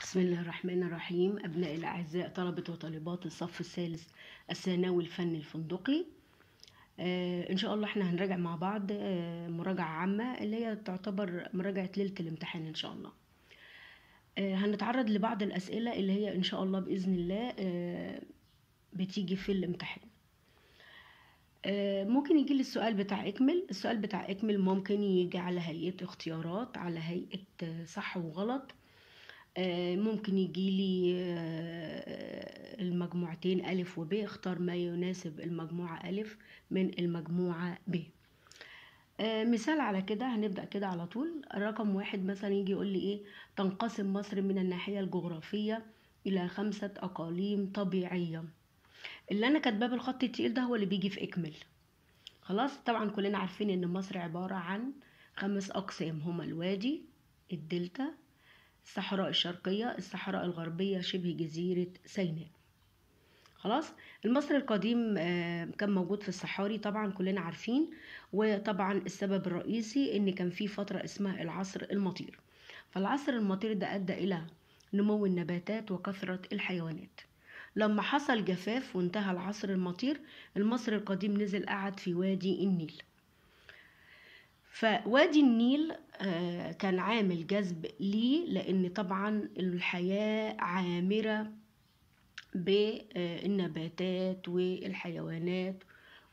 بسم الله الرحمن الرحيم أبنائي الأعزاء طلبة وطالبات الصف الثالث الثانوي الفني الفندقي آه إن شاء الله إحنا هنراجع مع بعض آه مراجعة عامة اللي هي تعتبر مراجعة ليلة الامتحان إن شاء الله آه هنتعرض لبعض الأسئلة اللي هي إن شاء الله بإذن الله آه بتيجي في الامتحان آه ممكن يجي لي السؤال بتاع اكمل السؤال بتاع اكمل ممكن يجي على هيئة اختيارات على هيئة آه، صح وغلط آه، ممكن يجي لي المجموعتين ألف وب اختار ما يناسب المجموعة ألف من المجموعة ب آه، مثال على كده هنبدأ كده على طول رقم واحد مثلا يجي يقول لي ايه تنقسم مصر من الناحية الجغرافية إلى خمسة أقاليم طبيعية اللي أنا كاتباه بالخط التقيل ده هو اللي بيجي في إكمل خلاص طبعا كلنا عارفين إن مصر عبارة عن خمس أقسام هما الوادي الدلتا الصحراء الشرقية الصحراء الغربية شبه جزيرة سيناء خلاص المصري القديم آه، كان موجود في الصحاري طبعا كلنا عارفين وطبعا السبب الرئيسي ان كان في فترة اسمها العصر المطير فالعصر المطير ده ادى الى نمو النباتات وكثرة الحيوانات لما حصل جفاف وانتهى العصر المطير المصري القديم نزل قعد في وادي النيل فوادي النيل آه، كان عامل جذب ليه لان طبعا الحياة عامرة بالنباتات والحيوانات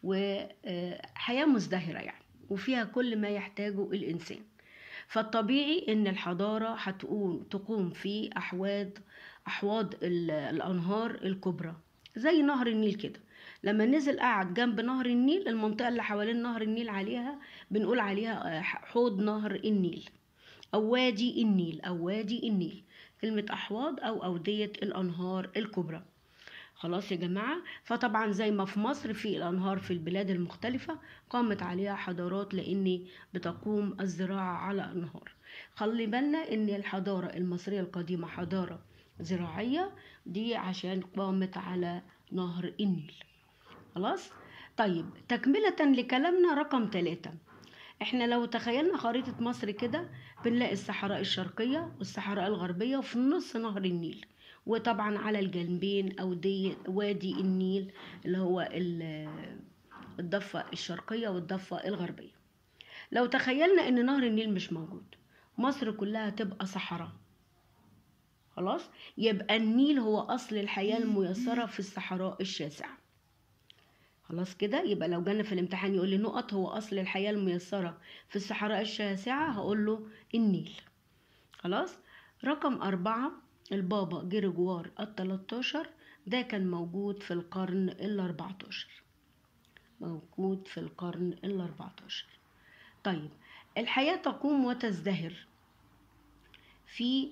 وحياة مزدهرة يعني وفيها كل ما يحتاجه الإنسان فالطبيعي إن الحضارة هتقوم تقوم في أحواض أحواض ال- الأنهار الكبرى زي نهر النيل كده لما نزل قعد جنب نهر النيل المنطقة اللي حوالين نهر النيل عليها بنقول عليها آه، حوض نهر النيل أو وادي النيل أو وادي النيل كلمة أحواض أو أودية الأنهار الكبرى خلاص يا جماعة فطبعا زي ما في مصر في الأنهار في البلاد المختلفة قامت عليها حضارات لأن بتقوم الزراعة على أنهار خلي بالنا إن الحضارة المصرية القديمة حضارة زراعية دي عشان قامت على نهر النيل خلاص طيب تكملة لكلامنا رقم ثلاثة احنا لو تخيلنا خريطة مصر كده بنلاقي الصحراء الشرقية والصحراء الغربية وفي النص نهر النيل وطبعا على الجنبين أودية وادي النيل اللي هو ال- الضفة الشرقية والضفة الغربية لو تخيلنا ان نهر النيل مش موجود مصر كلها تبقى صحراء خلاص يبقى النيل هو أصل الحياة الميسرة في الصحراء الشاسعة خلاص كده يبقى لو جانا في الامتحان يقول لي نقط هو أصل الحياة الميسرة في الصحراء الشاسعة هقول له النيل خلاص رقم أربعة البابا جرجوار التلاتاشر ده كان موجود في القرن الأربعتاشر موجود في القرن الأربعتاشر طيب الحياة تقوم وتزدهر في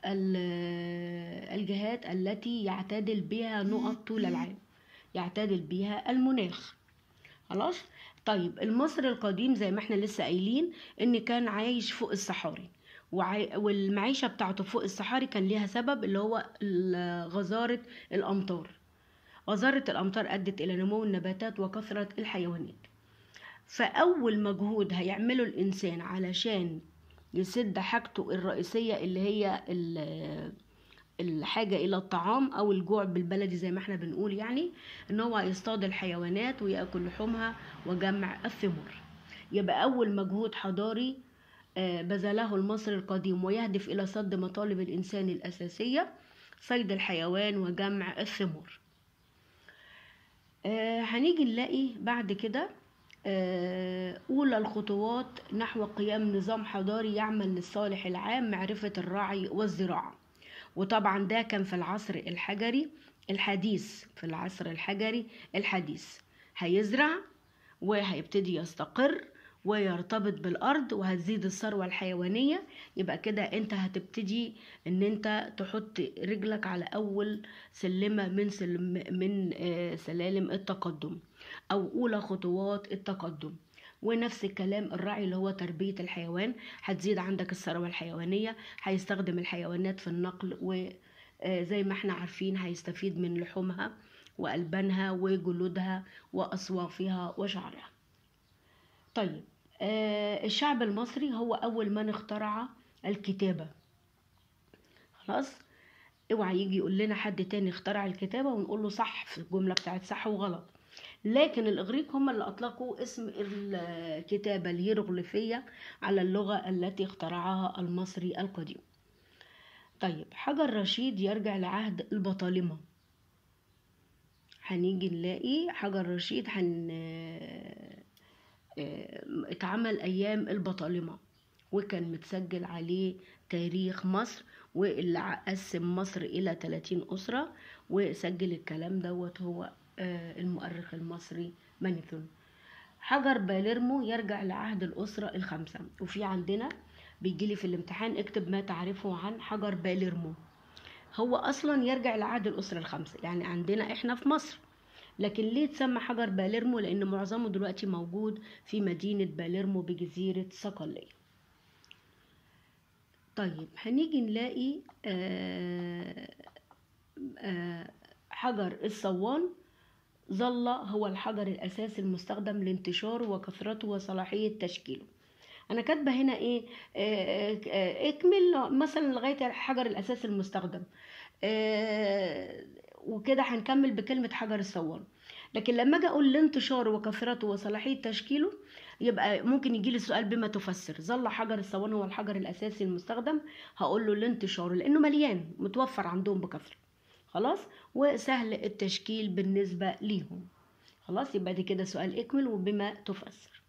ال- الجهات التي يعتدل بها نقط طول العام يعتدل بها المناخ خلاص طيب المصري القديم زي ما احنا لسه قايلين ان كان عايش فوق الصحاري وعي... والمعيشة بتاعته فوق الصحاري كان ليها سبب اللي هو ال- غزارة الأمطار غزارة الأمطار أدت إلى نمو النباتات وكثرة الحيوانات فأول مجهود هيعمله الإنسان علشان يسد حاجته الرئيسية اللي هي ال- الحاجة إلى الطعام أو الجوع بالبلدي زي ما احنا بنقول يعني إن هو يصطاد الحيوانات ويأكل لحومها وجمع الثمار يبقى أول مجهود حضاري آه، بذله المصري القديم ويهدف إلى سد مطالب الإنسان الأساسية صيد الحيوان وجمع الثمار آه، هنيجي نلاقي بعد كده آه، أولى الخطوات نحو قيام نظام حضاري يعمل للصالح العام معرفة الرعي والزراعة وطبعا ده كان في العصر الحجري الحديث في العصر الحجري الحديث هيزرع وهيبتدي يستقر ويرتبط بالأرض وهتزيد الثروة الحيوانية يبقى كده انت هتبتدي ان انت تحط رجلك على أول سلمة من سلم من آه، سلالم التقدم أو أولى خطوات التقدم ونفس الكلام الرعي اللي هو تربية الحيوان هتزيد عندك الثروة الحيوانية هيستخدم الحيوانات في النقل وزي ما احنا عارفين هيستفيد من لحومها وألبانها وجلودها وأصوافها وشعرها طيب آه الشعب المصري هو أول من اخترع الكتابة خلاص اوعى يجي يقول لنا حد تاني اخترع الكتابة ونقول له صح في الجملة بتاعت صح وغلط لكن الإغريق هم اللي أطلقوا اسم الكتابة الهيروغليفية على اللغة التي اخترعها المصري القديم طيب حجر رشيد يرجع لعهد البطالمة هنيجي نلاقي حجر رشيد هن اتعمل أيام البطالمة وكان متسجل عليه تاريخ مصر واللي قسم مصر إلى 30 أسرة وسجل الكلام دوت هو المؤرخ المصري مانيثون حجر باليرمو يرجع لعهد الأسرة الخمسة وفي عندنا بيجيلي في الامتحان اكتب ما تعرفه عن حجر باليرمو هو أصلا يرجع لعهد الأسرة الخمسة يعني عندنا احنا في مصر لكن ليه تسمى حجر باليرمو لأن معظمه دلوقتي موجود في مدينة باليرمو بجزيرة صقلية طيب هنيجي نلاقي آآ آآ حجر الصوان ظل هو الحجر الأساسي المستخدم لانتشاره وكثرته وصلاحية تشكيله أنا كاتبة هنا إيه آآ اكمل مثلا لغاية الحجر الأساسي المستخدم وكده هنكمل بكلمة حجر الصوان لكن لما اجي اقول لانتشاره وكثرته وصلاحيه تشكيله يبقى ممكن يجي لي السؤال بما تفسر ظل حجر الصوان هو الحجر الاساسي المستخدم هقول له لانتشاره لانه مليان متوفر عندهم بكثره خلاص وسهل التشكيل بالنسبه ليهم خلاص يبقى دي كده سؤال اكمل وبما تفسر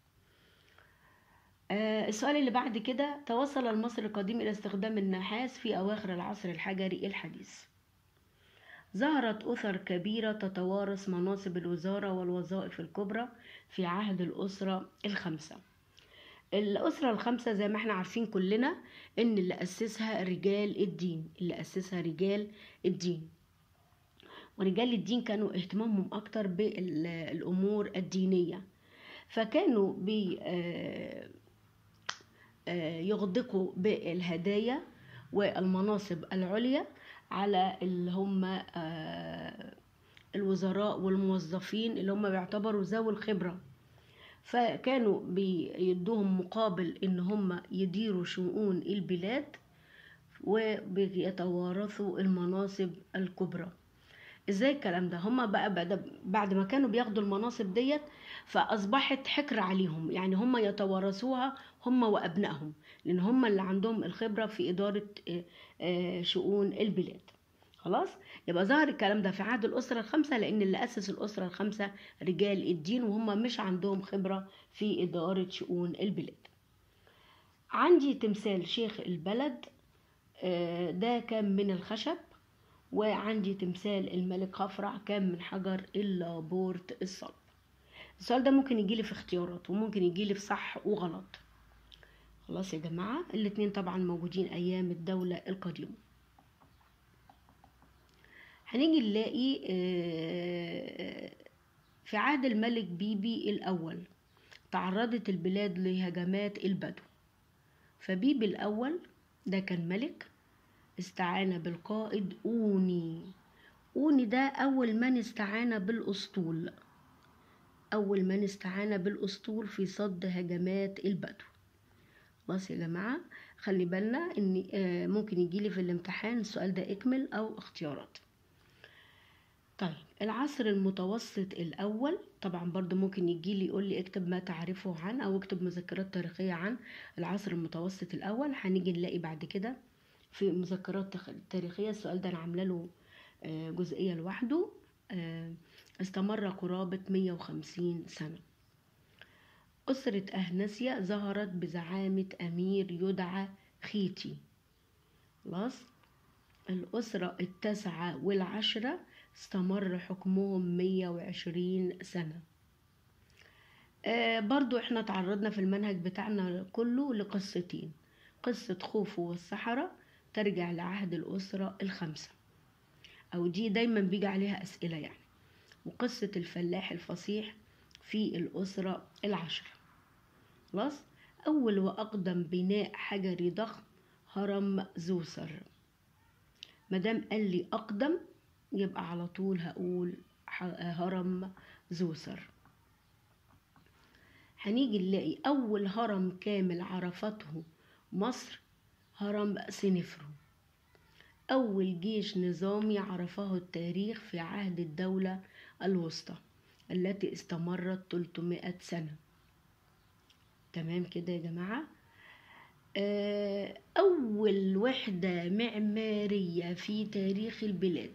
آه السؤال اللي بعد كده توصل المصري القديم الى استخدام النحاس في اواخر العصر الحجري الحديث ظهرت أسر كبيرة تتوارث مناصب الوزارة والوظائف الكبرى في عهد الأسرة الخمسة الأسرة الخمسة زي ما احنا عارفين كلنا إن اللي أسسها رجال الدين اللي أسسها رجال الدين ورجال الدين كانوا اهتمامهم أكتر بالأمور الدينية فكانوا بي يغدقوا بالهدايا والمناصب العليا على اللي هم الوزراء والموظفين اللي هم بيعتبروا ذوي الخبرة فكانوا بيدوهم مقابل ان هم يديروا شؤون البلاد وبيتوارثوا المناصب الكبرى ازاي الكلام ده هم بقى بعد ما كانوا بياخدوا المناصب ديت فاصبحت حكر عليهم يعني هم يتوارثوها هم وابنائهم لان هم اللي عندهم الخبره في اداره شؤون البلاد خلاص يبقى ظهر الكلام ده في عهد الاسره الخمسه لان اللي اسس الاسره الخمسه رجال الدين وهم مش عندهم خبره في اداره شؤون البلاد عندي تمثال شيخ البلد ده كان من الخشب وعندي تمثال الملك خفرع كان من حجر اللابورت الصلب السؤال ده ممكن يجيلي في اختيارات وممكن يجيلي في صح وغلط خلاص يا جماعة الاتنين طبعا موجودين أيام الدولة القديمة هنيجي نلاقي في عهد الملك بيبي الأول تعرضت البلاد لهجمات البدو فبيبي الأول ده كان ملك استعان بالقائد أوني أوني ده أول من استعان بالأسطول أول من استعان بالأسطول في صد هجمات البدو خلاص يا جماعة خلي بالنا إن ممكن يجيلي في الامتحان السؤال ده اكمل أو اختيارات طيب العصر المتوسط الأول طبعا برضو ممكن يجيلي يقول لي اكتب ما تعرفه عن أو اكتب مذكرات تاريخية عن العصر المتوسط الأول هنيجي نلاقي بعد كده في مذكرات تاريخية السؤال ده أنا عاملة له جزئية لوحده استمر قرابة 150 سنة أسرة أهنسيا ظهرت بزعامة أمير يدعى خيتي خلاص الأسرة التاسعة والعشرة استمر حكمهم 120 سنة آه برضو احنا تعرضنا في المنهج بتاعنا كله لقصتين قصة خوفو والسحرة ترجع لعهد الأسرة الخمسة أو دي دايما بيجي عليها أسئلة يعني وقصة الفلاح الفصيح في الأسرة العشرة خلاص أول وأقدم بناء حجري ضخم هرم زوسر مادام قال لي أقدم يبقى على طول هقول هرم زوسر هنيجي نلاقي أول هرم كامل عرفته مصر هرم سنفرو أول جيش نظامي عرفه التاريخ في عهد الدولة الوسطى التي استمرت 300 سنة تمام كده يا جماعة آه، أول وحدة معمارية في تاريخ البلاد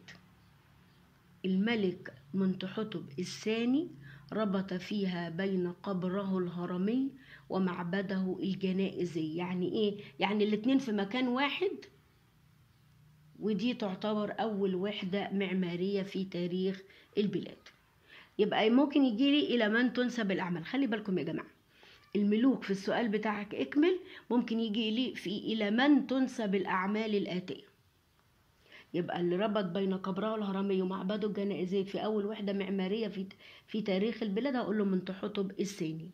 الملك منتحتب الثاني ربط فيها بين قبره الهرمي ومعبده الجنائزي يعني ايه يعني الاتنين في مكان واحد ودي تعتبر اول وحدة معمارية في تاريخ البلاد يبقى ممكن يجيلي الى من تنسب الاعمال خلي بالكم يا جماعة الملوك في السؤال بتاعك اكمل ممكن يجي لي في الى من تنسب الاعمال الاتيه يبقى اللي ربط بين قبره الهرمي ومعبده الجنائزي في اول وحده معماريه في في تاريخ البلاد هقول له منتحتب الثاني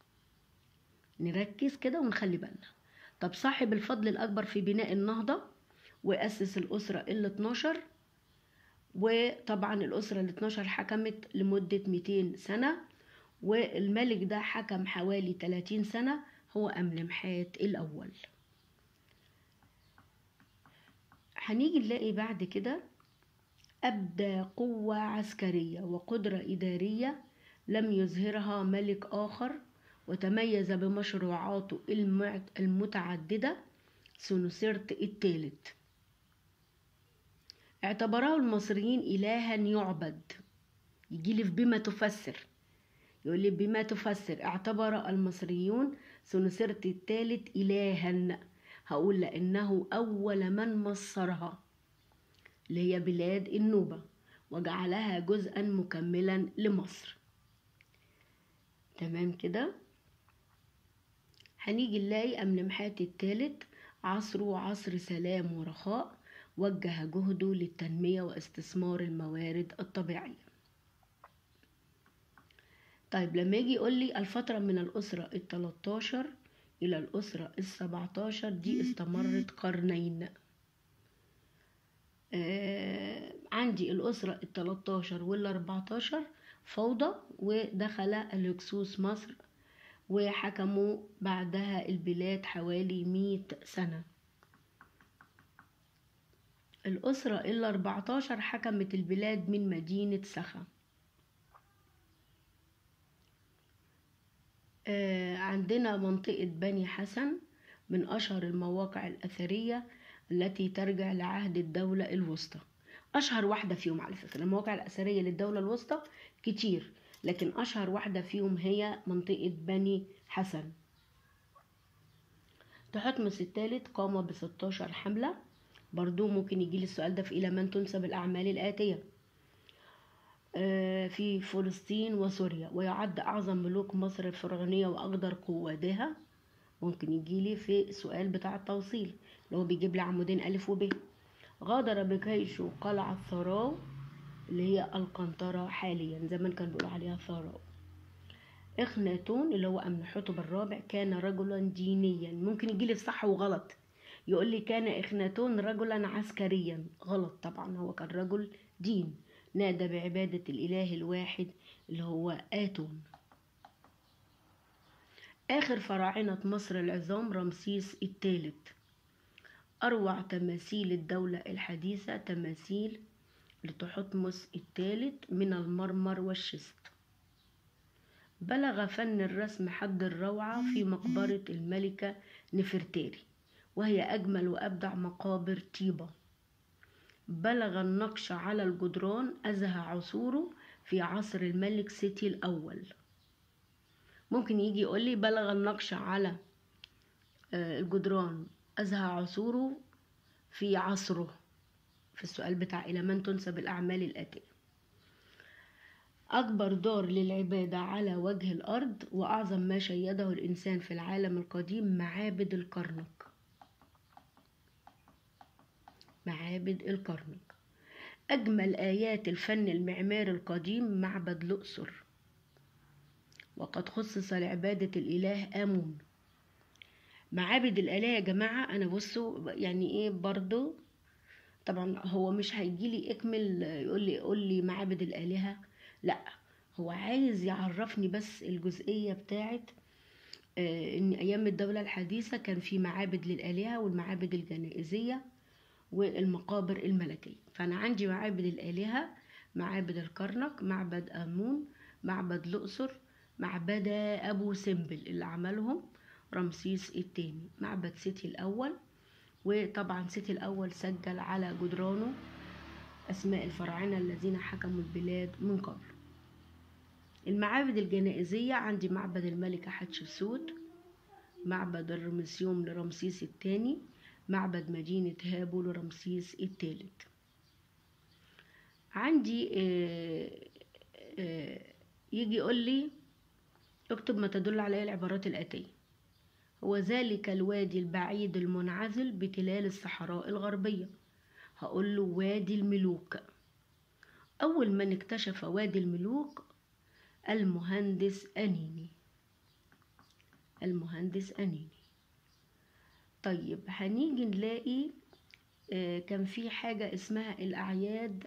نركز كده ونخلي بالنا طب صاحب الفضل الاكبر في بناء النهضه واسس الاسره ال 12 وطبعا الاسره ال 12 حكمت لمده 200 سنه والملك ده حكم حوالي 30 سنه هو املمحات الاول هنيجي نلاقي بعد كده أبدى قوة عسكرية وقدرة إدارية لم يظهرها ملك آخر وتميز بمشروعاته المتعددة سنوسرت الثالث اعتبره المصريين إلها يعبد يجي في بما تفسر يقول لي بما تفسر اعتبر المصريون سنوسرت الثالث إلها هقول لأنه أول من مصرها اللي هي بلاد النوبة وجعلها جزءا مكملا لمصر تمام كده هنيجي نلاقي أمنمحات الثالث عصره عصر سلام ورخاء وجه جهده للتنمية واستثمار الموارد الطبيعية طيب لما يجي يقول لي الفترة من الأسرة التلاتاشر إلى الأسرة السبعتاشر دي استمرت قرنين آه عندي الأسرة التلاتاشر والأربعتاشر فوضى ودخل الهكسوس مصر وحكموا بعدها البلاد حوالي مئة سنة الأسرة الأربعتاشر حكمت البلاد من مدينة سخا آه عندنا منطقة بني حسن من أشهر المواقع الأثرية التي ترجع لعهد الدولة الوسطى أشهر واحدة فيهم على فكرة المواقع الأثرية للدولة الوسطى كتير لكن أشهر واحدة فيهم هي منطقة بني حسن تحتمس الثالث قام ب 16 حملة برضو ممكن يجي لي السؤال ده في إلى من تنسب الأعمال الآتية في فلسطين وسوريا ويعد أعظم ملوك مصر الفرعونية وأقدر قوادها ممكن يجيلي في السؤال بتاع التوصيل اللي هو بيجيب لي عمودين ألف وب غادر بجيشه قلعة ثراو اللي هي القنطرة حاليا زمان كان بيقولوا عليها ثراو إخناتون اللي هو أمنحتب الرابع كان رجلا دينيا ممكن يجيلي صح وغلط يقول لي كان إخناتون رجلا عسكريا غلط طبعا هو كان رجل دين نادى بعبادة الإله الواحد اللي هو آتون آخر فراعنة مصر العظام رمسيس الثالث أروع تماثيل الدولة الحديثة تماثيل لتحتمس الثالث من المرمر والشست بلغ فن الرسم حد الروعة في مقبرة الملكة نفرتاري وهي أجمل وأبدع مقابر طيبة بلغ النقش على الجدران أزهى عصوره في عصر الملك سيتي الأول ممكن يجي يقول لي بلغ النقش على الجدران أزهى عصوره في عصره في السؤال بتاع إلى من تنسب الأعمال الآتية أكبر دار للعبادة على وجه الأرض وأعظم ما شيده الإنسان في العالم القديم معابد الكرنك معابد الكرنك أجمل آيات الفن المعماري القديم معبد الأقصر وقد خصص لعبادة الإله آمون معابد الآلهة يا جماعة أنا بصوا يعني إيه برضو طبعا هو مش هيجيلي اكمل يقول لي قول لي معابد الآلهة لا هو عايز يعرفني بس الجزئية بتاعت آه ان ايام الدولة الحديثة كان في معابد للآلهة والمعابد الجنائزية والمقابر الملكية فأنا عندي معابد الآلهة معابد الكرنك معبد آمون معبد الأقصر معبد أبو سمبل اللي عملهم رمسيس الثاني معبد سيتي الأول وطبعا سيتي الأول سجل على جدرانه أسماء الفراعنة الذين حكموا البلاد من قبل المعابد الجنائزية عندي معبد الملكة حتشبسوت معبد الرمسيوم لرمسيس الثاني معبد مدينة هابو لرمسيس الثالث عندي آه، آه، يجي يقول لي اكتب ما تدل عليه العبارات الآتية هو ذلك الوادي البعيد المنعزل بتلال الصحراء الغربية هقول له وادي الملوك أول من اكتشف وادي الملوك المهندس أنيني المهندس أنيني طيب هنيجي نلاقي آه، كان في حاجة اسمها الأعياد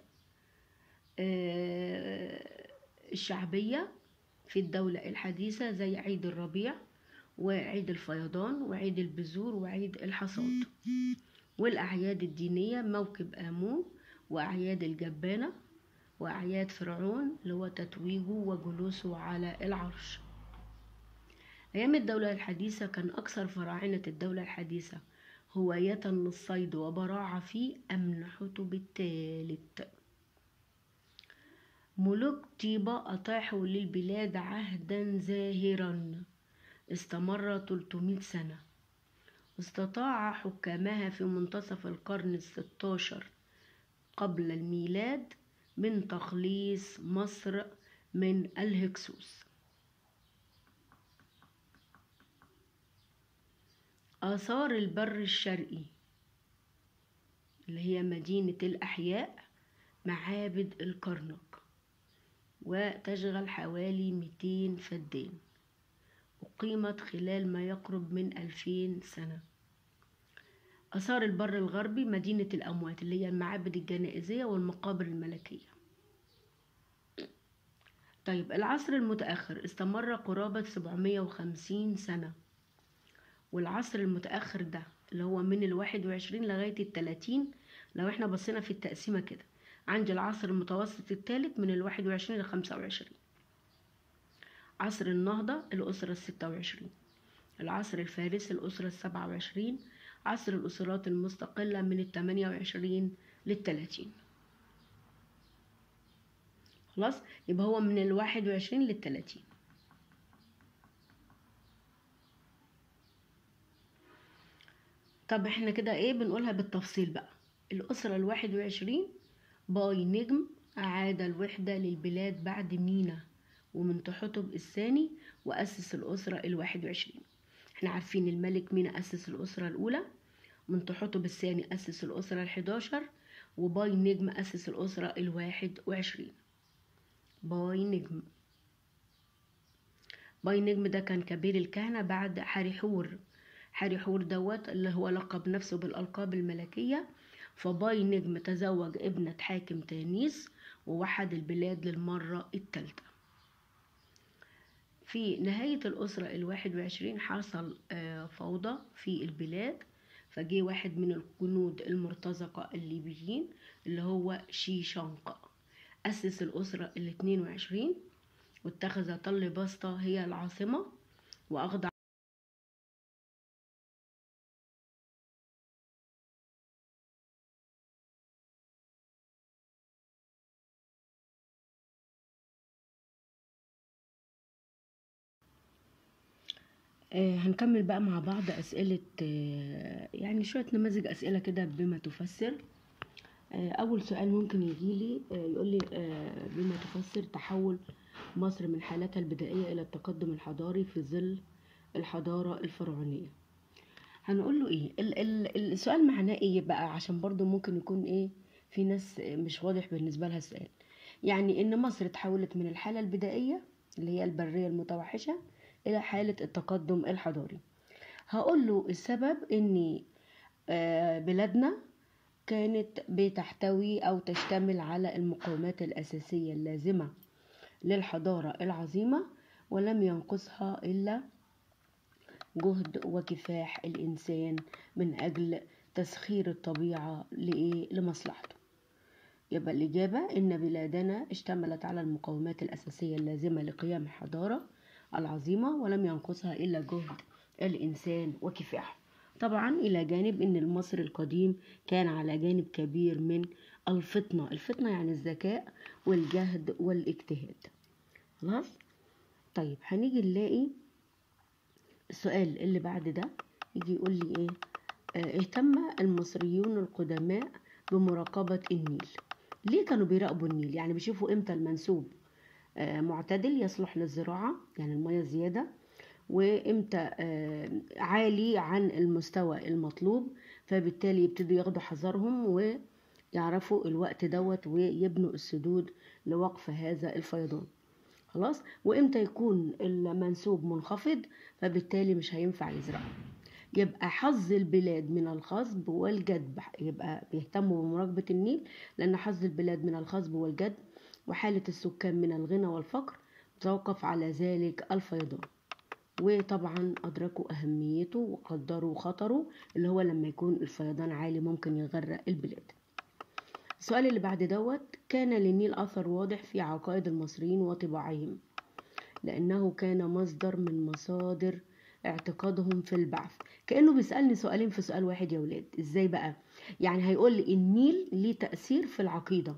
آه، الشعبية في الدولة الحديثة زي عيد الربيع وعيد الفيضان وعيد البذور وعيد الحصاد والأعياد الدينية موكب آمون وأعياد الجبانة وأعياد فرعون اللي هو تتويجه وجلوسه على العرش أيام الدولة الحديثة كان أكثر فراعنة الدولة الحديثة هواية للصيد وبراعة فيه أمنحتب الثالث ملوك طيبة أطاحوا للبلاد عهدا زاهرا استمر 300 سنة استطاع حكامها في منتصف القرن الستاشر قبل الميلاد من تخليص مصر من الهكسوس آثار البر الشرقي اللي هي مدينة الأحياء معابد الكرنك وتشغل حوالي 200 فدان أقيمت خلال ما يقرب من 2000 سنة آثار البر الغربي مدينة الأموات اللي هي المعابد الجنائزية والمقابر الملكية طيب العصر المتأخر استمر قرابة 750 سنة والعصر المتأخر ده اللي هو من الواحد وعشرين لغاية التلاتين لو احنا بصينا في التقسيمة كده عندي العصر المتوسط الثالث من الواحد وعشرين لخمسة وعشرين عصر النهضة الأسرة الستة وعشرين العصر الفارسي الأسرة السبعة وعشرين عصر الأسرات المستقلة من التمانية وعشرين للتلاتين خلاص يبقى هو من الواحد وعشرين للتلاتين طب احنا كده ايه بنقولها بالتفصيل بقى الأسرة الواحد وعشرين باي نجم أعاد الوحدة للبلاد بعد مينا ومنتحتب الثاني وأسس الأسرة الواحد وعشرين احنا عارفين الملك مينا أسس الأسرة الأولى منتحتب الثاني أسس الأسرة الحداشر وباي نجم أسس الأسرة الواحد وعشرين باي نجم باي نجم ده كان كبير الكهنة بعد حريحور حريحور دوت اللي هو لقب نفسه بالألقاب الملكية فباي نجم تزوج ابنة حاكم تانيس ووحد البلاد للمرة الثالثة في نهاية الأسرة الواحد وعشرين حصل آه، فوضى في البلاد فجه واحد من الجنود المرتزقة الليبيين اللي هو شيشانقا أسس الأسرة الاتنين وعشرين واتخذ طل بسطة هي العاصمة وأخضع آه، هنكمل بقى مع بعض أسئلة آه، يعني شوية نماذج أسئلة كده بما تفسر آه، أول سؤال ممكن يجيلي آه، يقول لي آه، بما تفسر تحول مصر من حالتها البدائية إلى التقدم الحضاري في ظل الحضارة الفرعونية هنقول له إيه ال- ال- السؤال معناه إيه بقى عشان برضو ممكن يكون إيه في ناس مش واضح بالنسبة لها السؤال يعني إن مصر تحولت من الحالة البدائية اللي هي البرية المتوحشة إلى حالة التقدم الحضاري هقول له السبب إن آه، بلادنا كانت بتحتوي أو تشتمل على المقومات الأساسية اللازمة للحضارة العظيمة ولم ينقصها إلا جهد وكفاح الإنسان من أجل تسخير الطبيعة لإيه؟ لمصلحته يبقى الإجابة إن بلادنا اشتملت على المقومات الأساسية اللازمة لقيام الحضارة العظيمة ولم ينقصها إلا جهد الإنسان وكفاحه طبعا إلى جانب إن المصري القديم كان على جانب كبير من الفطنة الفطنة يعني الذكاء والجهد والاجتهاد خلاص طيب هنيجي نلاقي السؤال اللي بعد ده يجي يقول لي ايه آه اهتم المصريون القدماء بمراقبة النيل ليه كانوا بيراقبوا النيل يعني بيشوفوا امتى المنسوب آه معتدل يصلح للزراعة يعني المياه زيادة وامتى آه عالي عن المستوى المطلوب فبالتالي يبتدوا ياخدوا حذرهم ويعرفوا الوقت دوت ويبنوا السدود لوقف هذا الفيضان خلاص وامتى يكون المنسوب منخفض فبالتالي مش هينفع يزرعوا يبقى حظ البلاد من الخصب والجدب يبقى بيهتموا بمراقبة النيل لأن حظ البلاد من الخصب والجدب وحالة السكان من الغنى والفقر توقف على ذلك الفيضان وطبعا أدركوا أهميته وقدروا خطره اللي هو لما يكون الفيضان عالي ممكن يغرق البلاد السؤال اللي بعد دوت كان للنيل أثر واضح في عقائد المصريين وطباعهم لأنه كان مصدر من مصادر اعتقادهم في البعث كأنه بيسألني سؤالين في سؤال واحد يا ولاد ازاي بقى يعني هيقول لي النيل ليه تأثير في العقيدة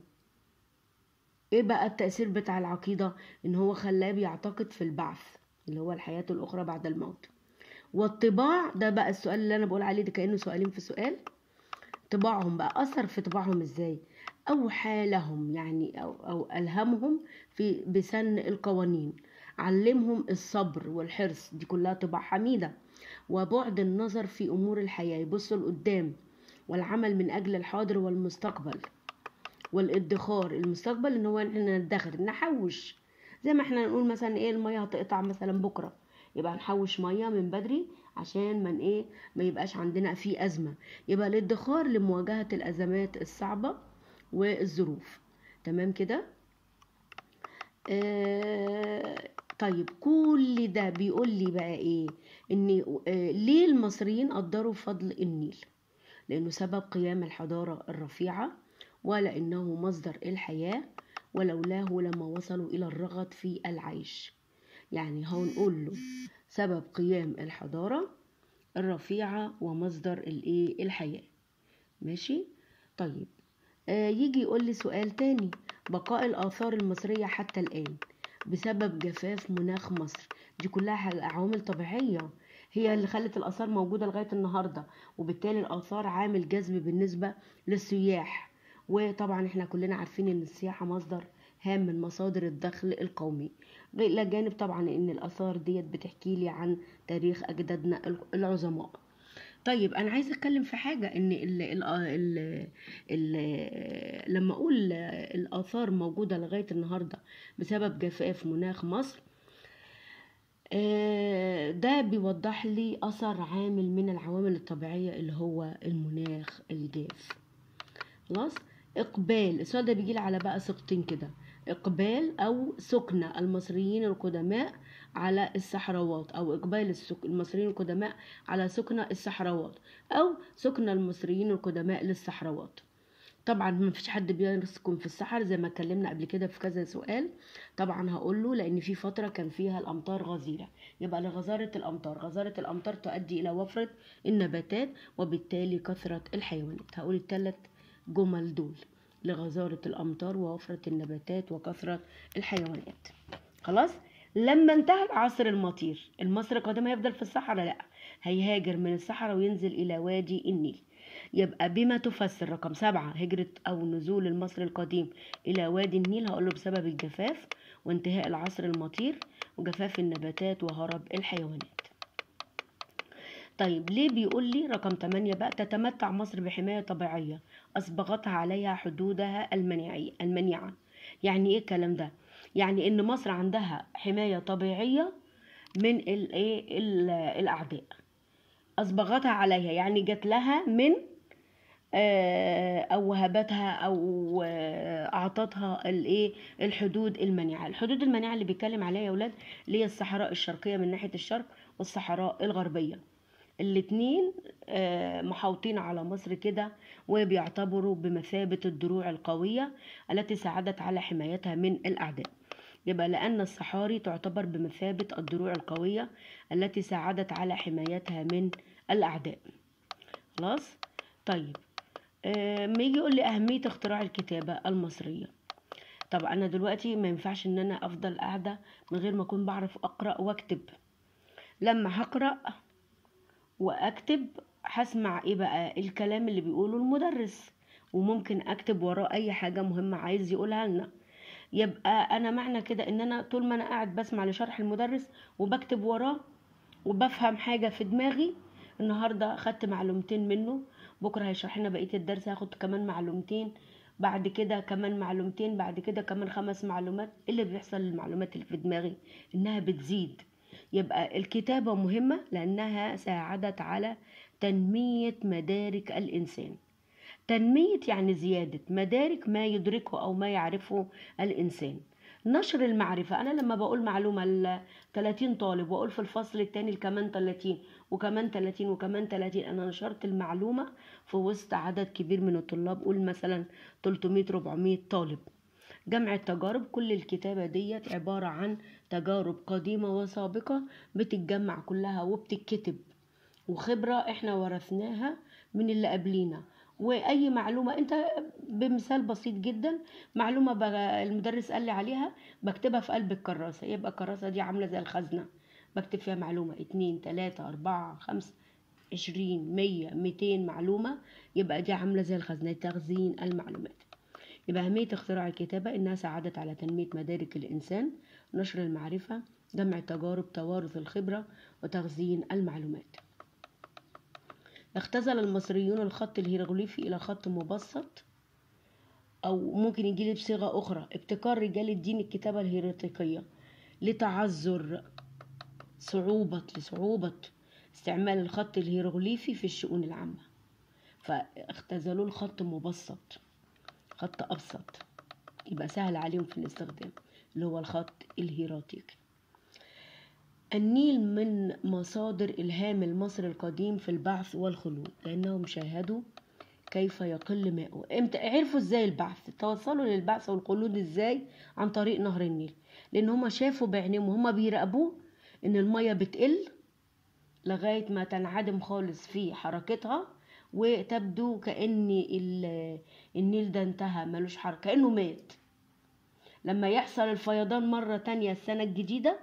ايه بقى التأثير بتاع العقيدة ان هو خلاه بيعتقد في البعث اللي هو الحياة الأخرى بعد الموت والطباع ده بقى السؤال اللي أنا بقول عليه ده كأنه سؤالين في سؤال طباعهم بقى أثر في طباعهم إزاي أوحى لهم يعني أو, أو ألهمهم في بسن القوانين علمهم الصبر والحرص دي كلها طباع حميدة وبعد النظر في أمور الحياة يبصوا لقدام والعمل من أجل الحاضر والمستقبل والادخار المستقبل ان هو احنا ندخر نحوش زي ما احنا نقول مثلا ايه الميه هتقطع مثلا بكره يبقى نحوش ميه من بدري عشان من ايه ما يبقاش عندنا في ازمه يبقى الادخار لمواجهه الازمات الصعبه والظروف تمام كده آه طيب كل ده بيقول لي بقى ايه ان آه ليه المصريين قدروا فضل النيل لانه سبب قيام الحضاره الرفيعه ولانه مصدر الحياه ولولاه لما وصلوا إلى الرغد في العيش يعني هنقول له سبب قيام الحضارة الرفيعة ومصدر الإيه الحياة ماشي طيب آه يجي يقول لي سؤال تاني بقاء الآثار المصرية حتى الآن بسبب جفاف مناخ مصر دي كلها عوامل طبيعية هي اللي خلت الآثار موجودة لغاية النهاردة وبالتالي الآثار عامل جذب بالنسبة للسياح وطبعا احنا كلنا عارفين ان السياحة مصدر هام من مصادر الدخل القومي إلى جانب طبعا ان الآثار ديت بتحكي لي عن تاريخ أجدادنا العظماء طيب انا عايزه اتكلم في حاجه ان ال ال ال ال لما اقول الاثار موجوده لغايه النهارده بسبب جفاف مناخ مصر ده بيوضح لي اثر عامل من العوامل الطبيعيه اللي هو المناخ الجاف خلاص اقبال السؤال ده بيجي على بقى سقطين كده اقبال او سكن المصريين القدماء على الصحراوات او اقبال السك... المصريين القدماء على سكن الصحراوات او سكن المصريين القدماء للصحراوات طبعا ما فيش حد بيسكن في الصحراء زي ما اتكلمنا قبل كده في كذا سؤال طبعا هقول له لان في فتره كان فيها الامطار غزيره يبقى لغزاره الامطار غزاره الامطار تؤدي الى وفره النباتات وبالتالي كثره الحيوانات هقول الثلاث جمل دول لغزارة الأمطار ووفرة النباتات وكثرة الحيوانات خلاص لما انتهى عصر المطير المصري القديم هيفضل في الصحراء لا هيهاجر من الصحراء وينزل إلى وادي النيل يبقى بما تفسر رقم سبعة هجرة أو نزول المصري القديم إلى وادي النيل هقوله بسبب الجفاف وانتهاء العصر المطير وجفاف النباتات وهرب الحيوانات طيب ليه بيقول لي رقم 8 بقى تتمتع مصر بحماية طبيعية أسبغتها عليها حدودها المنيعية المنيعة يعني إيه الكلام ده يعني إن مصر عندها حماية طبيعية من الإيه الأعداء أسبغتها عليها يعني جت لها من أو وهبتها أو أعطتها الإيه الحدود المنيعة الحدود المنيعة اللي بيتكلم عليها يا ولاد اللي هي الصحراء الشرقية من ناحية الشرق والصحراء الغربية الاتنين آه، محاوطين على مصر كده وبيعتبروا بمثابة الدروع القوية التي ساعدت على حمايتها من الأعداء يبقى لأن الصحاري تعتبر بمثابة الدروع القوية التي ساعدت على حمايتها من الأعداء خلاص طيب آه، ما يجي يقول لي أهمية اختراع الكتابة المصرية طب أنا دلوقتي ما ينفعش إن أنا أفضل قاعدة من غير ما أكون بعرف أقرأ وأكتب لما هقرأ واكتب هسمع ايه بقى الكلام اللي بيقوله المدرس وممكن اكتب وراه اي حاجه مهمه عايز يقولها لنا يبقى انا معنى كده ان انا طول ما انا قاعد بسمع لشرح المدرس وبكتب وراه وبفهم حاجه في دماغي النهارده خدت معلومتين منه بكره هيشرح لنا بقيه الدرس هاخد كمان معلومتين بعد كده كمان معلومتين بعد كده كمان خمس معلومات إيه اللي بيحصل للمعلومات اللي في دماغي انها بتزيد يبقى الكتابة مهمة لأنها ساعدت على تنمية مدارك الإنسان تنمية يعني زيادة مدارك ما يدركه أو ما يعرفه الإنسان نشر المعرفة أنا لما بقول معلومة ل 30 طالب وأقول في الفصل التاني كمان 30 وكمان 30 وكمان 30 أنا نشرت المعلومة في وسط عدد كبير من الطلاب قول مثلا 300 400 طالب جمع التجارب كل الكتابة ديت عبارة عن تجارب قديمة وسابقة بتتجمع كلها وبتتكتب وخبرة احنا ورثناها من اللي قبلينا واي معلومة انت بمثال بسيط جدا معلومة بقى المدرس قال لي عليها بكتبها في قلب الكراسة يبقى الكراسة دي عاملة زي الخزنة بكتب فيها معلومة اتنين تلاتة اربعة خمسة عشرين مية ميتين معلومة يبقى دي عاملة زي الخزنة تخزين المعلومات يبقى أهمية اختراع الكتابة إنها ساعدت على تنمية مدارك الإنسان نشر المعرفة جمع التجارب توارث الخبرة وتخزين المعلومات اختزل المصريون الخط الهيروغليفي إلى خط مبسط أو ممكن يجيلي بصيغة أخرى ابتكار رجال الدين الكتابة الهيروغليفية لتعذر صعوبة لصعوبة استعمال الخط الهيروغليفي في الشؤون العامة فاختزلوا الخط مبسط خط أبسط يبقى سهل عليهم في الاستخدام اللي هو الخط الهيراتيكي النيل من مصادر إلهام المصري القديم في البعث والخلود لأنهم شاهدوا كيف يقل ماؤه امتى عرفوا ازاي البعث توصلوا للبعث والخلود ازاي عن طريق نهر النيل لان هما شافوا بعينيهم وهما بيراقبوه ان المية بتقل لغاية ما تنعدم خالص في حركتها وتبدو كأن النيل ده انتهى ملوش حركة كأنه مات لما يحصل الفيضان مرة تانية السنة الجديدة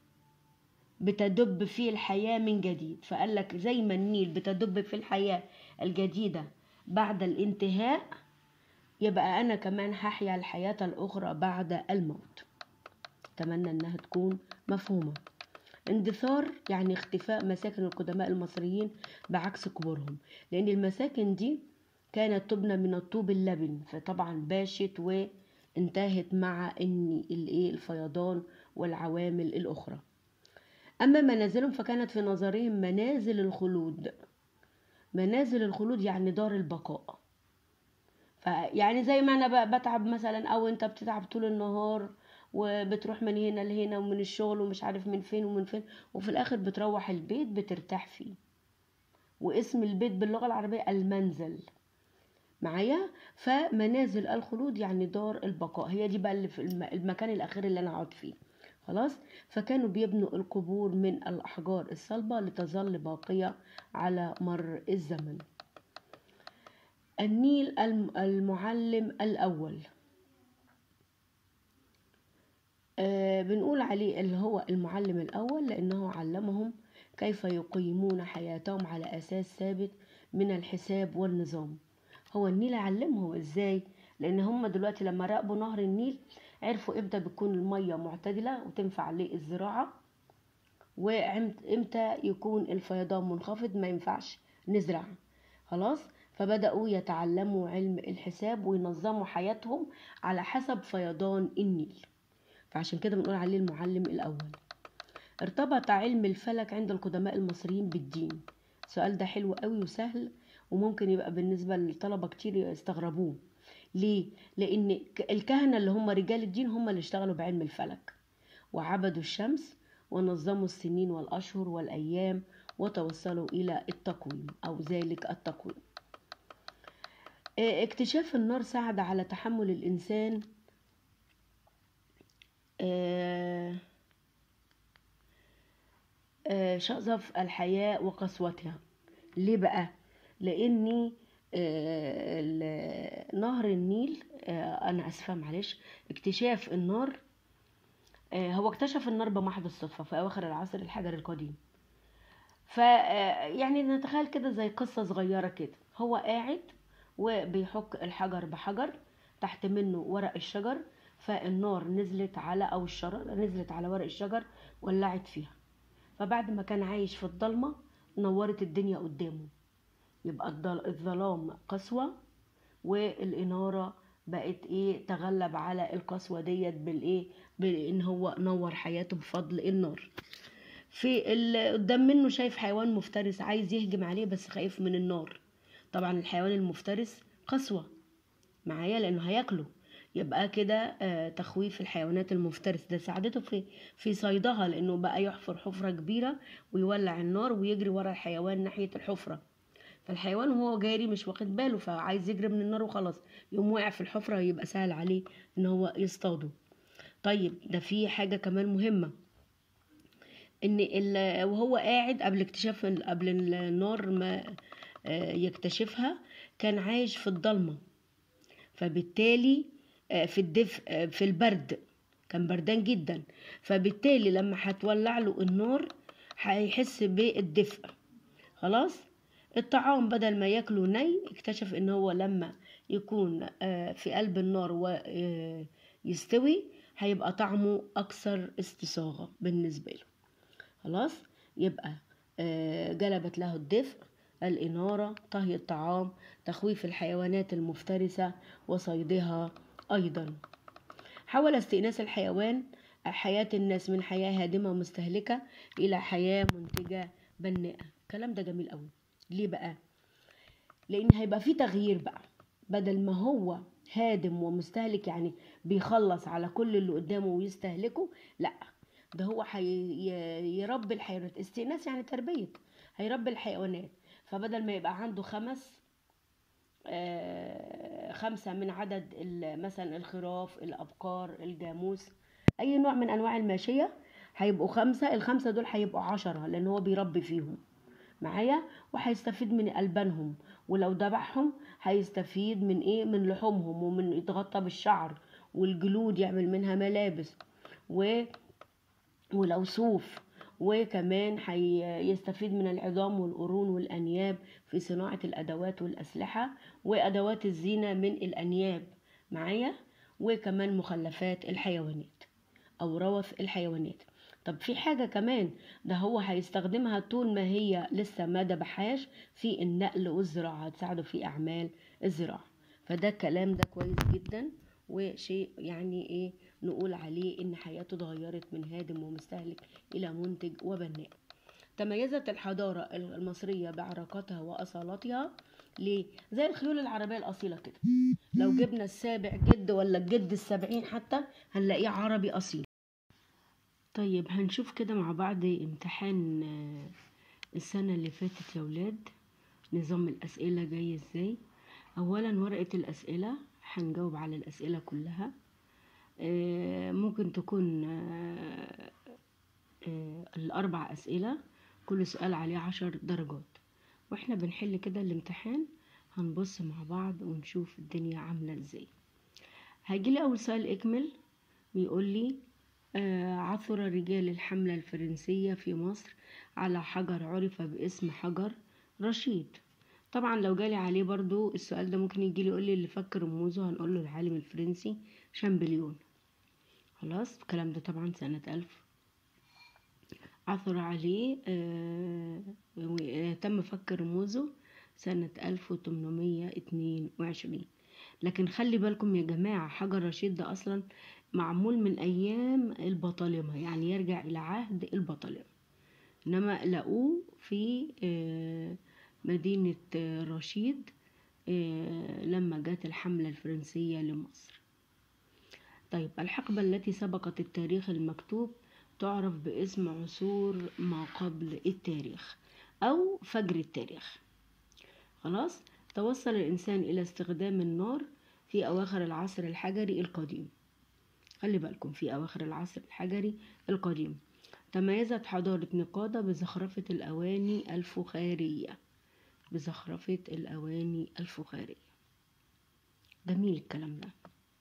بتدب فيه الحياة من جديد فقال لك زي ما النيل بتدب في الحياة الجديدة بعد الانتهاء يبقى أنا كمان هحيا الحياة الأخرى بعد الموت أتمنى أنها تكون مفهومة اندثار يعني اختفاء مساكن القدماء المصريين بعكس كبرهم لأن المساكن دي كانت تبنى من الطوب اللبن فطبعا باشت وانتهت مع ان الايه الفيضان والعوامل الاخرى اما منازلهم فكانت في نظرهم منازل الخلود منازل الخلود يعني دار البقاء فيعني زي ما انا بتعب مثلا او انت بتتعب طول النهار وبتروح من هنا لهنا ومن الشغل ومش عارف من فين ومن فين وفي الاخر بتروح البيت بترتاح فيه واسم البيت باللغة العربية المنزل معايا فمنازل الخلود يعني دار البقاء هي دي بقى اللي في المكان الاخير اللي انا اقعد فيه خلاص فكانوا بيبنوا القبور من الاحجار الصلبه لتظل باقيه على مر الزمن النيل المعلم الاول آه بنقول عليه اللي هو المعلم الاول لانه علمهم كيف يقيمون حياتهم على اساس ثابت من الحساب والنظام هو النيل علمهم ازاي لان هم دلوقتي لما راقبوا نهر النيل عرفوا امتى بتكون الميه معتدله وتنفع للزراعه وامتى يكون الفيضان منخفض ما ينفعش نزرع خلاص فبداوا يتعلموا علم الحساب وينظموا حياتهم على حسب فيضان النيل فعشان كده بنقول عليه المعلم الاول ارتبط علم الفلك عند القدماء المصريين بالدين السؤال ده حلو قوي وسهل وممكن يبقى بالنسبة للطلبة كتير يستغربوه ليه؟ لأن الكهنة اللي هم رجال الدين هم اللي اشتغلوا بعلم الفلك وعبدوا الشمس ونظموا السنين والأشهر والأيام وتوصلوا إلى التقويم أو ذلك التقويم آه، اكتشاف النار ساعد على تحمل الإنسان آه، آه، شظف الحياة وقسوتها ليه بقى؟ لأني آه، ال- نهر النيل آه، أنا أسفة معلش اكتشاف النار آه، هو اكتشف النار بمحض الصدفة في أواخر العصر الحجري القديم ف آه، يعني نتخيل كده زي قصة صغيرة كده هو قاعد وبيحك الحجر بحجر تحت منه ورق الشجر فالنار نزلت على أو الشرارة نزلت على ورق الشجر ولعت فيها فبعد ما كان عايش في الضلمة نورت الدنيا قدامه يبقى الضل- الظلام قسوة والإنارة بقت ايه تغلب على القسوة ديت بالايه بان هو نور حياته بفضل النار في ال- قدام منه شايف حيوان مفترس عايز يهجم عليه بس خايف من النار طبعا الحيوان المفترس قسوة معايا لانه هياكله يبقى كده آه، تخويف الحيوانات المفترس ده ساعدته في في صيدها لانه بقى يحفر حفرة كبيرة ويولع النار ويجري ورا الحيوان ناحية الحفرة فالحيوان وهو جاري مش واخد باله فعايز يجري من النار وخلاص يقوم واقع في الحفرة يبقى سهل عليه ان هو يصطاده طيب ده في حاجة كمان مهمة ان ال- وهو قاعد قبل اكتشاف ال- قبل النار ما آه، يكتشفها كان عايش في الضلمة فبالتالي آه، في الدفء آه، في البرد كان بردان جدا فبالتالي لما هتولع له النار هيحس بالدفء خلاص الطعام بدل ما ياكله ني اكتشف ان هو لما يكون آه، في قلب النار ويستوي هيبقى طعمه اكثر استصاغة بالنسبة له خلاص يبقى آه، جلبت له الدفء الإنارة طهي الطعام تخويف الحيوانات المفترسة وصيدها أيضا حول استئناس الحيوان حياة الناس من حياة هادمة مستهلكة إلى حياة منتجة بناءة الكلام ده جميل قوي ليه بقى لأن هيبقى في تغيير بقى بدل ما هو هادم ومستهلك يعني بيخلص على كل اللي قدامه ويستهلكه لا ده هو هيربي الحيوانات استئناس يعني تربية هيربي الحيوانات فبدل ما يبقى عنده خمس آه، خمسة من عدد ال- مثلا الخراف الأبقار الجاموس أي نوع من أنواع الماشية هيبقوا خمسة الخمسة دول هيبقوا عشرة لأن هو بيربي فيهم معايا وهيستفيد من ألبانهم ولو ذبحهم هيستفيد من إيه من لحومهم ومن يتغطى بالشعر والجلود يعمل منها ملابس و ولو صوف وكمان هيستفيد من العظام والقرون والأنياب في صناعة الأدوات والأسلحة وأدوات الزينة من الأنياب معايا وكمان مخلفات الحيوانات أو روث الحيوانات طب في حاجة كمان ده هو هيستخدمها طول ما هي لسه ما دبحاش في النقل والزراعة هتساعده في أعمال الزراعة فده الكلام ده كويس جدا وشيء يعني ايه نقول عليه ان حياته اتغيرت من هادم ومستهلك الى منتج وبناء تميزت الحضارة المصرية بعراقتها وأصالتها ليه؟ زي الخيول العربية الأصيلة كده لو جبنا السابع جد ولا الجد السبعين حتى هنلاقيه عربي أصيل طيب هنشوف كده مع بعض امتحان آه، السنة اللي فاتت يا ولاد نظام الأسئلة جاي ازاي أولا ورقة الأسئلة هنجاوب على الأسئلة كلها آه، ممكن تكون آه، آه، الأربع أسئلة كل سؤال عليه عشر درجات واحنا بنحل كده الامتحان هنبص مع بعض ونشوف الدنيا عاملة ازاي هيجيلي أول سؤال اكمل بيقول لي آه، عثر رجال الحملة الفرنسية في مصر على حجر عرف باسم حجر رشيد طبعا لو جالي عليه برضو السؤال ده ممكن يجيلي يقول لي اللي فكر رموزه هنقول له العالم الفرنسي شامبليون خلاص الكلام ده طبعا سنة ألف عثر عليه آه، و- تم فك رموزه سنة ألف وتمنمية اتنين وعشرين لكن خلي بالكم يا جماعة حجر رشيد ده أصلا معمول من أيام البطالمة يعني يرجع إلى عهد البطالمة إنما لقوه في آه، مدينة آه، رشيد آه، لما جت الحملة الفرنسية لمصر طيب الحقبة التي سبقت التاريخ المكتوب تعرف باسم عصور ما قبل التاريخ أو فجر التاريخ خلاص توصل الإنسان إلى استخدام النار في أواخر العصر الحجري القديم خلي بالكم في أواخر العصر الحجري القديم تميزت حضارة نقادة بزخرفة الأواني الفخارية بزخرفة الأواني الفخارية جميل الكلام ده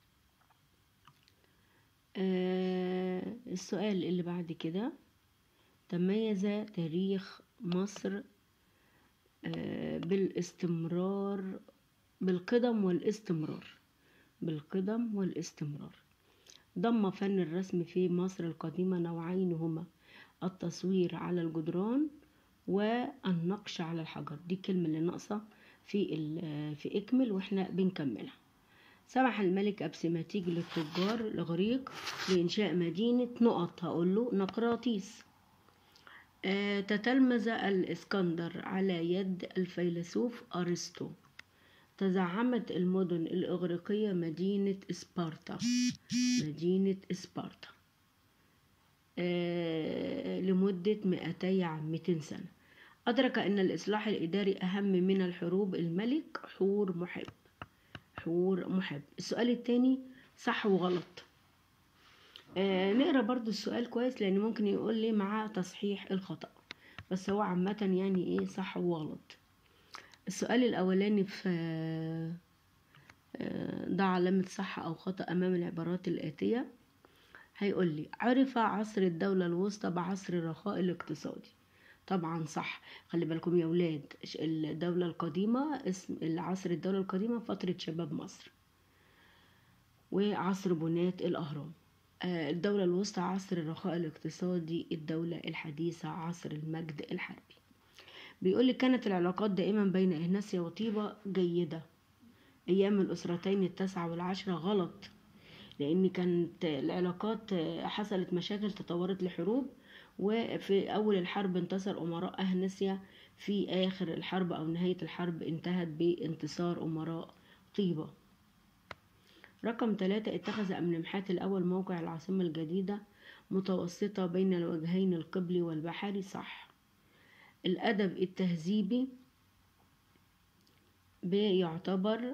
آه السؤال اللي بعد كده تميز تاريخ مصر آه بالاستمرار بالقدم والاستمرار بالقدم والاستمرار ضم فن الرسم في مصر القديمة نوعين هما التصوير على الجدران والنقش على الحجر دي الكلمة اللي ناقصة في في اكمل واحنا بنكملها سمح الملك أبسماتيج للتجار الإغريق بإنشاء مدينة نقط هقول له نقراطيس آه تتلمذ الإسكندر على يد الفيلسوف أرسطو تزعمت المدن الإغريقية مدينة إسبارتا مدينة إسبارتا آه لمدة 200 عام 200 سنة أدرك أن الإصلاح الإداري أهم من الحروب الملك حور محب حور محب السؤال التاني صح وغلط آه نقرا برضو السؤال كويس لأن ممكن يقول لي مع تصحيح الخطأ بس هو عامة يعني إيه صح وغلط السؤال الأولاني في ضع علامة صح أو خطأ أمام العبارات الآتية هيقول لي عرف عصر الدولة الوسطى بعصر الرخاء الاقتصادي طبعا صح خلي بالكم يا ولاد الدولة القديمة اسم العصر الدولة القديمة فترة شباب مصر وعصر بناة الأهرام الدولة الوسطى عصر الرخاء الاقتصادي الدولة الحديثة عصر المجد الحربي بيقول كانت العلاقات دائما بين إهناسيا وطيبة جيدة أيام الأسرتين التاسعة والعشرة غلط لأن كانت العلاقات حصلت مشاكل تطورت لحروب وفي أول الحرب انتصر أمراء أهنسيا في آخر الحرب أو نهاية الحرب انتهت بانتصار أمراء طيبة رقم ثلاثة اتخذ أمنمحات الأول موقع العاصمة الجديدة متوسطة بين الوجهين القبلي والبحري صح الأدب التهذيبي بيعتبر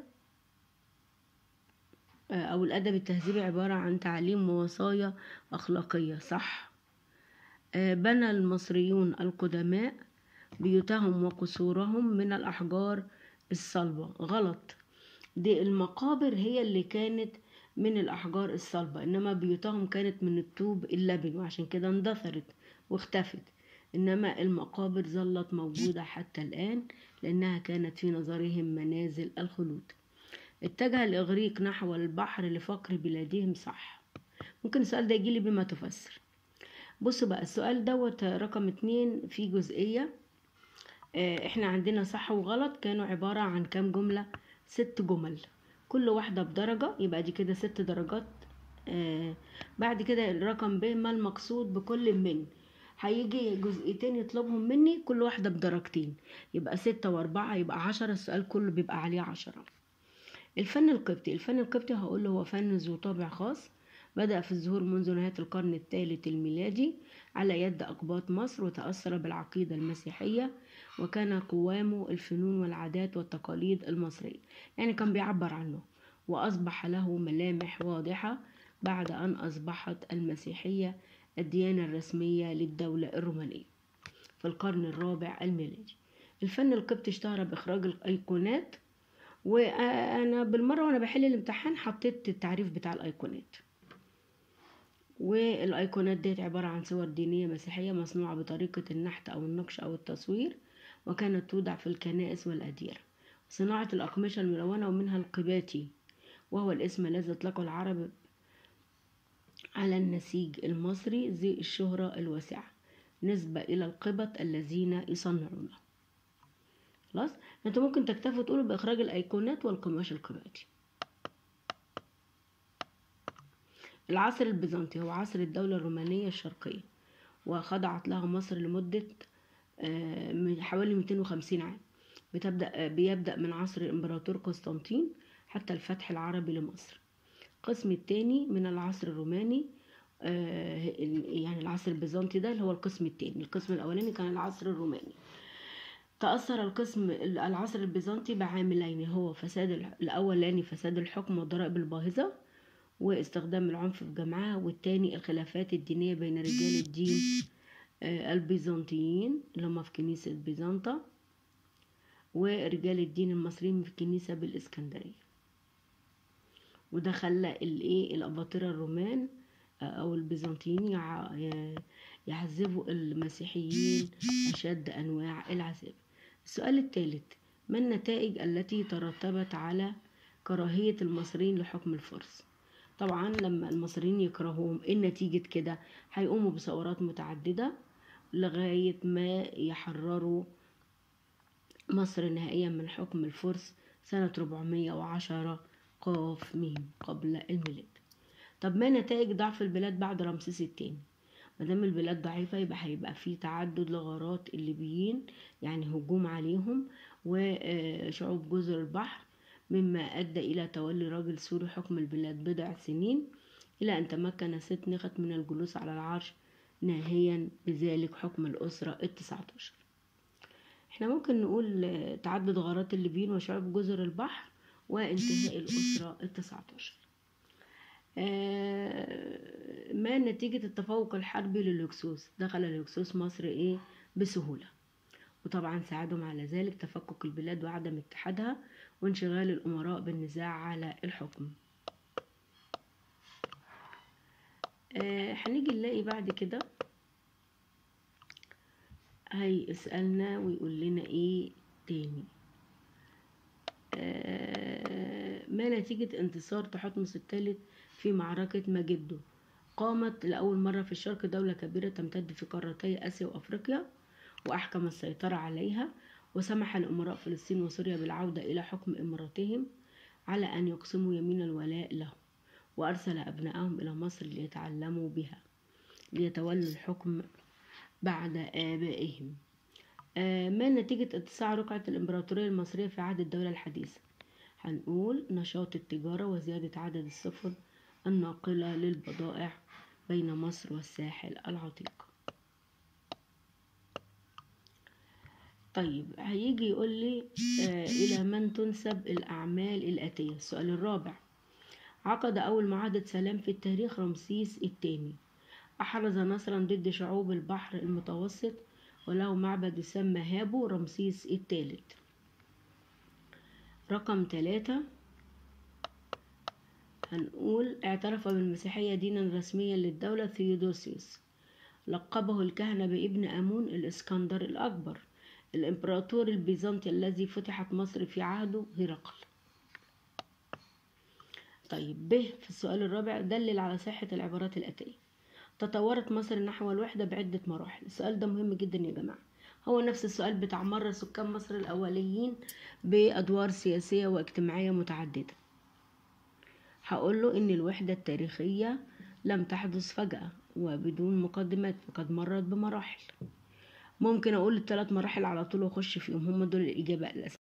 أو الأدب التهذيبي عبارة عن تعليم ووصايا أخلاقية صح بنى المصريون القدماء بيوتهم وقصورهم من الأحجار الصلبة غلط دي المقابر هي اللي كانت من الأحجار الصلبة إنما بيوتهم كانت من الطوب اللبن وعشان كده اندثرت واختفت إنما المقابر ظلت موجودة حتى الآن لأنها كانت في نظرهم منازل الخلود اتجه الإغريق نحو البحر لفقر بلادهم صح ممكن السؤال ده يجيلي بما تفسر بصوا بقى السؤال دوت رقم اتنين في جزئية اه احنا عندنا صح وغلط كانوا عبارة عن كام جملة ست جمل كل واحدة بدرجة يبقى دي كده ست درجات اه بعد كده الرقم ب ما المقصود بكل من هيجي جزئيتين يطلبهم مني كل واحدة بدرجتين يبقى ستة واربعة يبقى عشرة السؤال كله بيبقى عليه عشرة الفن القبطي الفن القبطي هقول هو فن ذو طابع خاص بدأ في الظهور منذ نهاية القرن الثالث الميلادي على يد أقباط مصر وتأثر بالعقيدة المسيحية وكان قوامه الفنون والعادات والتقاليد المصرية يعني كان بيعبر عنه وأصبح له ملامح واضحة بعد أن أصبحت المسيحية الديانة الرسمية للدولة الرومانية في القرن الرابع الميلادي الفن القبطي اشتهر بإخراج الأيقونات وأنا بالمرة وأنا بحل الامتحان حطيت التعريف بتاع الأيقونات والايقونات ديت عبارة عن صور دينية مسيحية مصنوعة بطريقة النحت او النقش او التصوير وكانت توضع في الكنائس والأديرة صناعة الأقمشة الملونة ومنها القباتي وهو الاسم الذي أطلقه العرب على النسيج المصري ذي الشهرة الواسعة نسبة إلى القبط الذين يصنعونه خلاص انتوا ممكن تكتفوا تقولوا بإخراج الأيقونات والقماش القباتي العصر البيزنطي هو عصر الدولة الرومانية الشرقية وخضعت لها مصر لمدة حوالي 250 عام بتبدأ بيبدأ من عصر الإمبراطور قسطنطين حتى الفتح العربي لمصر القسم الثاني من العصر الروماني يعني العصر البيزنطي ده اللي هو القسم الثاني القسم الأولاني كان العصر الروماني تأثر القسم العصر البيزنطي بعاملين هو فساد الأولاني فساد الحكم والضرائب الباهظة واستخدام العنف في جمعها والتاني الخلافات الدينية بين رجال الدين البيزنطيين اللي هم في كنيسة بيزنطة ورجال الدين المصريين في الكنيسة بالإسكندرية وده خلى الايه الأباطرة الرومان أو البيزنطيين يعذبوا المسيحيين أشد أنواع العذاب السؤال الثالث ما النتائج التي ترتبت على كراهية المصريين لحكم الفرس طبعا لما المصريين يكرهوهم ايه نتيجة كده هيقوموا بثورات متعددة لغاية ما يحرروا مصر نهائيا من حكم الفرس سنة 410 قاف ميم قبل الميلاد طب ما نتائج ضعف البلاد بعد رمسيس الثاني مادام البلاد ضعيفة يبقى هيبقى في تعدد لغارات الليبيين يعني هجوم عليهم وشعوب جزر البحر مما أدى إلى تولي راجل سوري حكم البلاد بضع سنين إلى أن تمكن ست نخت من الجلوس على العرش ناهيا بذلك حكم الأسرة التسعة عشر احنا ممكن نقول تعدد غارات الليبيين وشعوب جزر البحر وانتهاء الأسرة التسعة عشر ما نتيجة التفوق الحربي للهكسوس دخل الهكسوس مصر ايه بسهولة وطبعا ساعدهم على ذلك تفكك البلاد وعدم اتحادها وانشغال الأمراء بالنزاع على الحكم هنيجي نلاقي بعد كده هيسألنا ويقول لنا ايه تاني ما نتيجة انتصار تحتمس الثالث في معركة مجدو قامت لأول مرة في الشرق دولة كبيرة تمتد في قارتي آسيا وأفريقيا وأحكم السيطرة عليها وسمح لأمراء فلسطين وسوريا بالعودة إلى حكم إماراتهم على أن يقسموا يمين الولاء له وأرسل أبنائهم إلى مصر ليتعلموا بها ليتولوا الحكم بعد آبائهم ما نتيجة اتساع رقعة الإمبراطورية المصرية في عهد الدولة الحديثة هنقول نشاط التجارة وزيادة عدد السفن الناقلة للبضائع بين مصر والساحل العتيق طيب هيجي يقول لي آه إلى من تنسب الأعمال الآتية السؤال الرابع عقد أول معاهدة سلام في التاريخ رمسيس الثاني أحرز نصرا ضد شعوب البحر المتوسط وله معبد يسمى هابو رمسيس الثالث رقم ثلاثة هنقول اعترف بالمسيحية دينا رسميا للدولة ثيودوسيوس لقبه الكهنة بابن أمون الإسكندر الأكبر الإمبراطور البيزنطي الذي فتحت مصر في عهده هرقل طيب ب في السؤال الرابع دلل على صحة العبارات الآتية تطورت مصر نحو الوحدة بعدة مراحل السؤال ده مهم جدا يا جماعة هو نفس السؤال بتاع مرة سكان مصر الأوليين بأدوار سياسية واجتماعية متعددة هقول له إن الوحدة التاريخية لم تحدث فجأة وبدون مقدمات فقد مرت بمراحل ممكن أقول الثلاث مراحل على طول وأخش فيهم هم دول الإجابة الأساسية